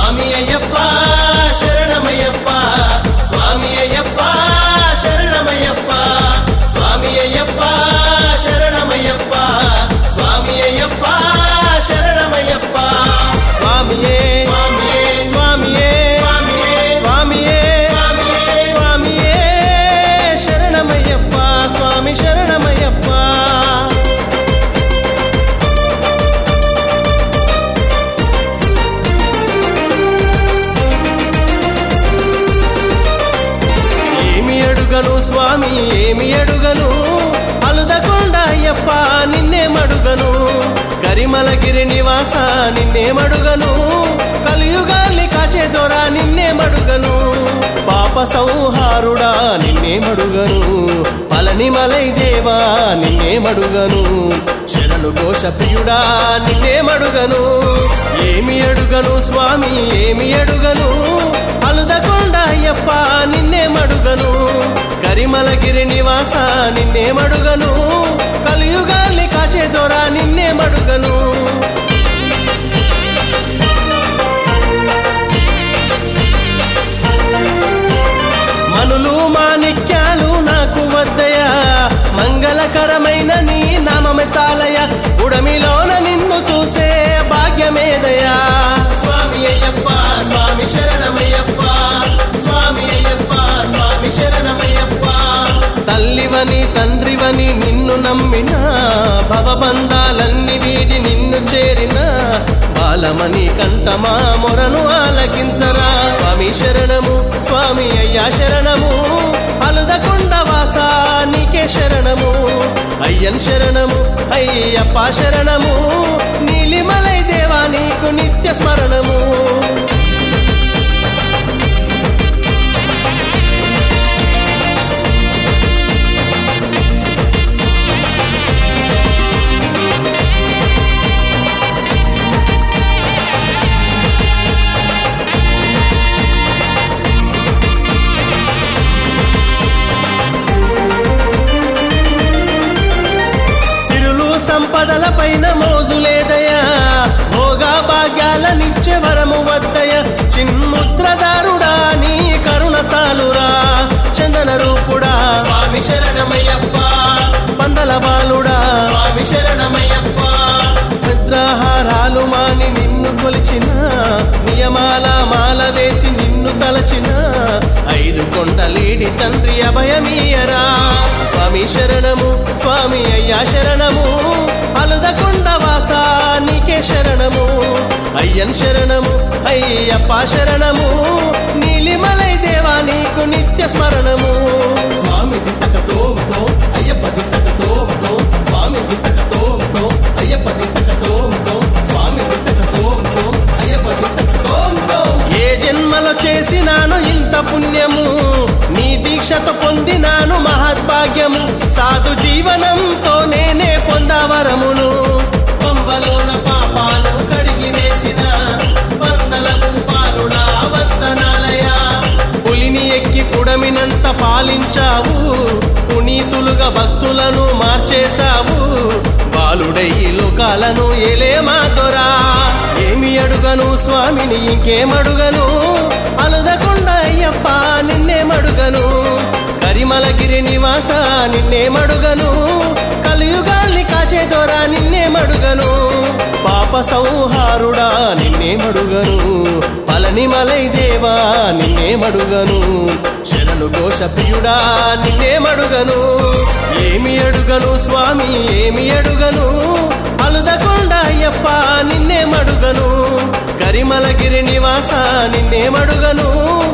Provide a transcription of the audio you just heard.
స్వామి అయ్యప్ప శరణమయ్యప్ప స్వామి అయ్యప్ప శరణమయ్యప్ప స్వామి అయ్యప్ప శరణమయ్యప్ప స్వామి అయ్యప్ప శరణమయ్యప్ప స్వామియే స్వామియే స్వామియే స్వామియే స్వామియే స్వామియే శరణమయ్యప్ప స్వామి శరణమయ్యప్ప ఏమి అడుగను స్వామి ఏమి అడుగను అలుదకొండ అయ్యప్ప నిన్నేమడుగను కరిమలగిరి నివాస నిన్నేమడుగను కలియుగాల్ని కాచే దొర నిన్నేమడుగను పాప సంహారుడా నిన్నేమడుగను పలని మలై దేవా నిన్నేమడుగను శరణు ఘోష ప్రియుడా నిన్నేమడుగను ఏమి అడుగను స్వామి ఏమి అడుగను అలుదకొండ అయ్యప్ప నిన్నేమడుగను కరిమలగిరి నివాస నిన్నేమడుగను కలియుగాల్ని కాచే దొర నిన్నేమడుగను మనులు మాణిక్యాలు నాకు వద్దయా మంగళకరమైన నీ నామమే చాలయ ఉడమిలోన నిన్ను చూసే భాగ్యమేదయా స్వామి అయ్యప్ప స్వామి శరణమయ్యప్ప స్వామి అయ్యప్ప స్వామి శరణమయ్యప్ప తల్లివని తండ్రివని నిన్ను నమ్మిన భవబంధాలన్నీ వీడి నిన్ను చేరిన బాలమణి కంఠమా మొరను ఆలకించరా స్వామి శరణము స్వామి అయ్యా శరణము అలుదకొండ వాస నీకే శరణము అయ్యన్ శరణము అయ్యప్ప శరణము నీలిమలై దేవా నీకు నిత్య స్మరణము సిరులు సంపదల పైన మోజులేదయా భోగా భాగ్యాలనిచ్చే వరము వద్దయ చిన్ముద్రదారుడా నీ కరుణ చాలురా చందన రూపుడా స్వామి శరణమయ్యప్ప పందల బాలుడా స్వామి శరణమయ్యప్ప నిద్రాహారాలు మాని నిన్ను కొలిచిన నియమాల మాల వేసి నిన్ను తలచిన ఐదు కొండలేడి తండ్రి అభయమీయరా స్వామి శరణము స్వామి అయ్యా శరణము అలుదకొండ వాస నీకే శరణము అయ్యన్ శరణము అయ్యప్ప శరణము నీలిమలై దేవా నీకు నిత్య స్మరణము స్వామి దిట్టకతోమతో అయ్యప్ప దిట్టకతోమతో స్వామి దిట్టకతోమతో అయ్యప్ప దిట్టకతోమతో స్వామి దిట్టకతోమతో అయ్యప్ప దిట్టకతోమతో ఏ జన్మలో చేసినాను ఇంత పుణ్యము నీ దీక్షతో పొందినాను మహద్భాగ్యము సాధు జీవనంతో నేనే పొందవరమును కొంబలోన పాపాలు కడిగి వేసిన వందలకు పాలుడా వందనాలయా పులిని ఎక్కి పుడమినంత పాలించావు పునీతులుగా భక్తులను మార్చేశావు బాలుడై లోకాలను ఏలే మాతోరా ఏమి అడుగను స్వామిని ఇంకేమడుగను అలుదకుండా అయ్యప్ప నిన్నేమడుగను కరిమలగిరి నివాస నిన్నేమడుగను కలియుగాల్ని కాచే దొరా నిన్నేమడుగను పాప సంహారుడా నిన్నేమడుగను పలని మలై దేవా నిన్నేమడుగను శరణు ఘోష ప్రియుడా నిన్నేమడుగను ఏమి అడుగను స్వామి ఏమి అడుగను అలుదకొండ అయ్యప్ప నిన్నేమడుగను కరిమలగిరి నివాస నిన్నేమడుగను